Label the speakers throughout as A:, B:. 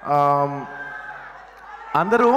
A: ఆమ్, అందరూ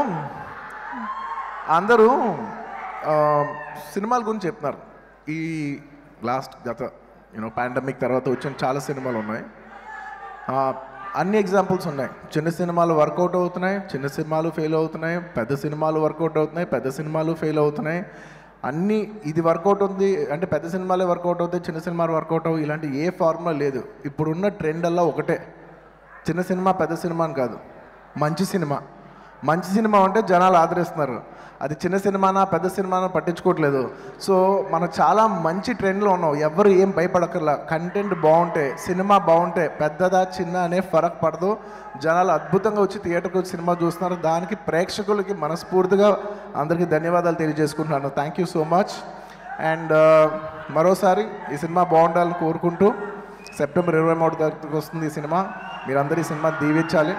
A: అందరూ ఆ, సినిమాల గురించి చెప్తున్నారు ఈ లాస్ట్ గత యూనో పాండమిక్ తర్వాత వచ్చిన చాలా సినిమాలు ఉన్నాయి ఆ, అన్ని ఎగ్జాంపుల్స్ ఉన్నాయి చిన్న సినిమాలు వర్కౌట్ అవుతున్నాయి చిన్న సినిమాలు ఫెయిల్ అవుతున్నాయి పెద్ద సినిమాలు వర్కౌట్ అవుతున్నాయి పెద్ద సినిమాలు ఫెయిల్ అవుతున్నాయి అన్నీ ఇది వర్కౌట్ ఉంది అంటే పెద్ద సినిమాలే వర్కౌట్ అవుతాయి చిన్న సినిమాలు వర్కౌట్ అవ్వు ఇలాంటి ఏ ఫార్ములా లేదు ఇప్పుడున్న ట్రెండ్ అలా ఒకటే చిన్న సినిమా పెద్ద సినిమా అని కాదు మంచి సినిమా మంచి సినిమా అంటే జనాలు ఆదరిస్తున్నారు అది చిన్న సినిమానా పెద్ద సినిమానా పట్టించుకోవట్లేదు సో మనం చాలా మంచి ట్రెండ్లో ఉన్నాం ఎవరు ఏం భయపడక్కర్లా కంటెంట్ బాగుంటే సినిమా బాగుంటే పెద్దదా చిన్న అనే ఫరక్ పడదు జనాలు అద్భుతంగా వచ్చి థియేటర్కి వచ్చి సినిమా చూస్తున్నారు దానికి ప్రేక్షకులకి మనస్ఫూర్తిగా అందరికీ ధన్యవాదాలు తెలియజేసుకుంటున్నాను thank you so much and మరోసారి ఈ సినిమా బాగుండాలని కోరుకుంటూ సెప్టెంబర్ ఇరవై మూడు తారీఖుకి వస్తుంది ఈ సినిమా మీరందరూ ఈ సినిమా దీవించాలి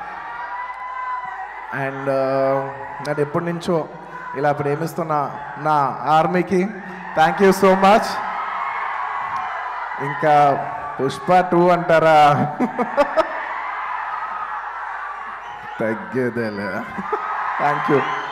A: అండ్ నేను ఎప్పటి నుంచో ఇలా ప్రేమిస్తున్న నా ఆర్మీకి థ్యాంక్ యూ సో మచ్ ఇంకా పుష్ప టూ అంటారా తగ్గేదేలే థ్యాంక్ యూ